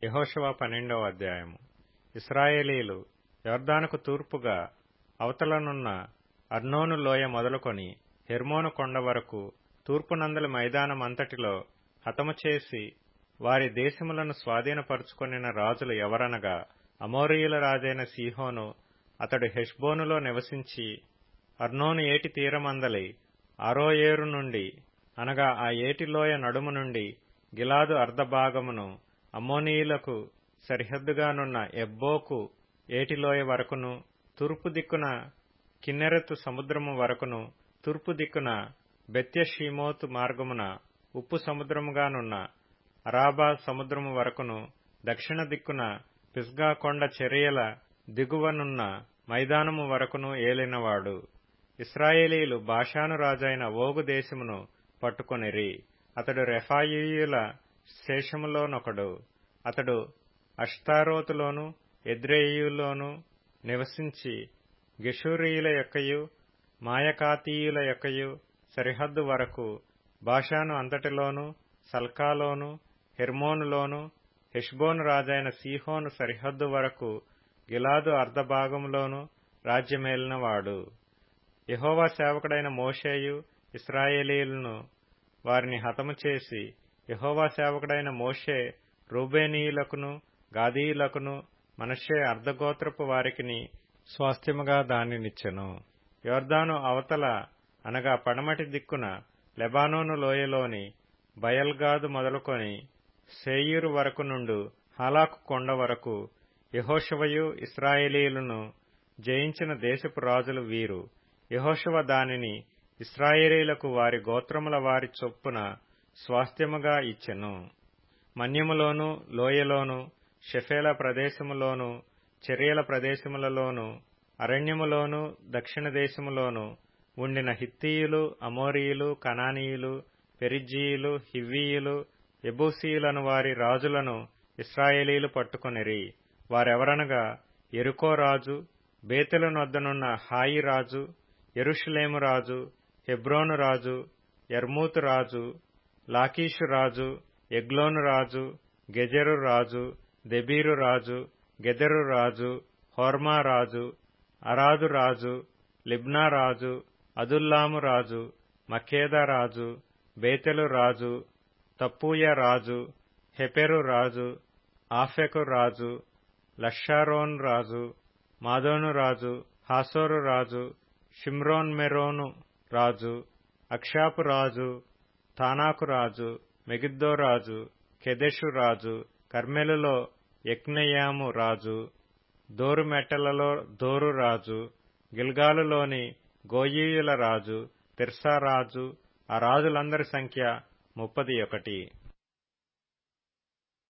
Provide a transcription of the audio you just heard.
యహోషువ పన్నెండవ అధ్యాయము ఇస్రాయేలీలు యొర్దానుకు తూర్పుగా అవతలనున్న అర్నోను లోయ మొదలుకొని హెర్మోను కొండ వరకు తూర్పునందలి మైదానమంతటిలో హతము చేసి వారి దేశములను స్వాధీనపరుచుకొనిన రాజులు ఎవరనగా అమోరీయుల రాజైన సీహోను అతడు హెష్బోనులో నివసించి అర్నోను ఏటి తీరమందలి అరోయేరు నుండి అనగా ఆ ఏటిలోయ నడుము నుండి గిలాదు అర్ధభాగమును అమ్మోనీయులకు సరిహద్దుగానున్న ఎబ్బోకు ఏటిలోయ వరకును తూర్పు దిక్కున కిన్నెరెతు సముద్రము వరకును తూర్పు దిక్కున బెత్యషీమోతు మార్గమున ఉప్పు సముద్రముగానున్న అరాబా సముద్రము వరకును దక్షిణ దిక్కున పిస్గా కొండ చర్యల దిగువనున్న మైదానము వరకును ఏలినవాడు ఇస్రాయేలీలు బాషాను రాజైన ఓగు దేశమును పట్టుకొనిరి అతడు రెఫాయియుల శేషములోనొకడు అతడు అష్తారోతులోను ఎద్రేయులోను నివసించి గెషూరీయుల యొక్కయు మాయకాతీయుల యొక్కయు సరిహద్దు వరకు బాషాను అంతటిలోను సల్కాలోను హెర్మోనులోను హెష్బోను రాజైన సీహోను సరిహద్దు వరకు గిలాదు అర్ధభాగంలోను రాజ్యమేలినవాడు యహోవా సేవకుడైన మోషేయు ఇస్రాయేలీలను వారిని హతము చేసి యహోవా సేవకుడైన మోషే రూబేనీయులకును గాదీయులకును మనషే అర్ధగోత్రపు వారికిని స్వాస్థ్యముగా దానినిచ్చెను యోర్దాను అవతల అనగా పడమటి దిక్కున లెబానోను లోయలోని బయల్గాదు మొదలుకొని సేయూరు వరకు నుండు హాలాకు కొండ వరకు యహోషవయు ఇస్రాయేలీలను జయించిన దేశపు రాజులు వీరు యహోషవ దానిని ఇస్రాయేలీలకు వారి గోత్రముల వారి చొప్పున స్వాస్థ్యముగా ఇచ్చెను మన్యములోను లోయలోను షెఫేల ప్రదేశములోను చర్యల ప్రదేశములలోను అరణ్యములోను దక్షిణ దేశములోను ఉండిన హిత్తీయులు అమోరీయులు కనానీయులు పెరిజ్జీయులు హివ్వీయులు ఎబూసీయులను వారి రాజులను ఇస్రాయేలీలు పట్టుకొనిరి వారెవరనగా ఎరుకో రాజు బేతెలు నొద్దనున్న హాయి రాజు ఎరుషులేము రాజు హెబ్రోను రాజు ఎర్మూతు రాజు లాకీషు రాజు ఎగ్లోను రాజు గెజెరు రాజు దెబీరు రాజు గెదెరు రాజు హోర్మా రాజు అరాదు రాజు లిబ్నా రాజు అదుల్లాము రాజు మకేదా రాజు బేతెలు రాజు తప్పూయ రాజు హెపెరు రాజు ఆఫెకు రాజు లషారోన్ రాజు మాదోను రాజు హాసోరు రాజు షిమ్రోన్ మెరోను రాజు అక్షాపు రాజు తానాకు రాజు మెగిద్దో రాజు కెదెషు రాజు కర్మెలులో యక్నెయాము రాజు దోరు మెట్టలలో దోరు రాజు గిల్గాలులోని గోయీయుల రాజు తిర్సా రాజు ఆ రాజులందరి సంఖ్య ముప్పది ఒకటి